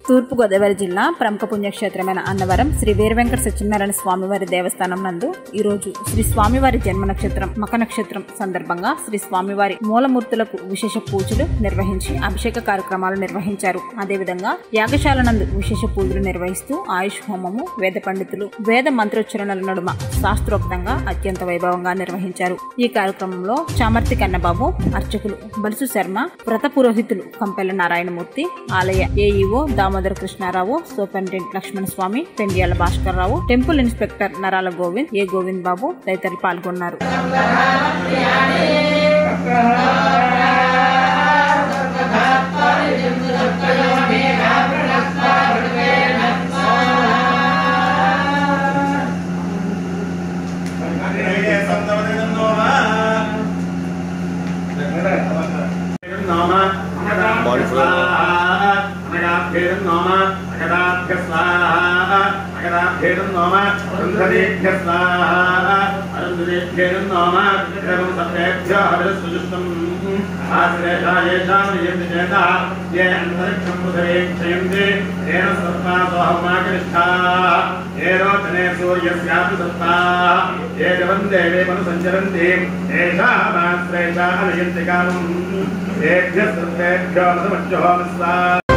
తూర్పుగోదావరి జిల్లా ప్రముఖ పుణ్యక్షేత్రమైన అన్నవరం శ్రీ వీరవెంకట సత్యనారాయణ స్వామివారి దేవస్థానం నందు ఈ రోజు శ్రీ స్వామివారి జన్మ నక్షత్రం మక నక్షత్రం సందర్భంగా శ్రీ స్వామివారి మూలమూర్తులకు విశేష పూజలు నిర్వహించి అభిషేక కార్యక్రమాలు నిర్వహించారు అదేవిధంగా యాగశాల నందు విశేష పూజలు నిర్వహిస్తూ ఆయుష్ హోమము వేద పండితులు వేద మంత్రోచ్చరణల నడుమ శాస్త్రోక్తంగా అత్యంత వైభవంగా నిర్వహించారు ఈ కార్యక్రమంలో చామర్తి కన్నబాబు అర్చకులు బలుసు శర్మ వ్రత పురోహితులు కంపెల నారాయణమూర్తి ఆలయ AEO Damodara Krishnarao superintendent Lakshmanaswamy Pendiyala Bhaskar Rao temple inspector Narala Govind ఏ గోవింద్ బాబు తదితరులు పాల్గొన్నారు Body సూర్యస్యాపి ఏషా కాలం ఏభ్య సర్వేభ్యో నమస్యోహ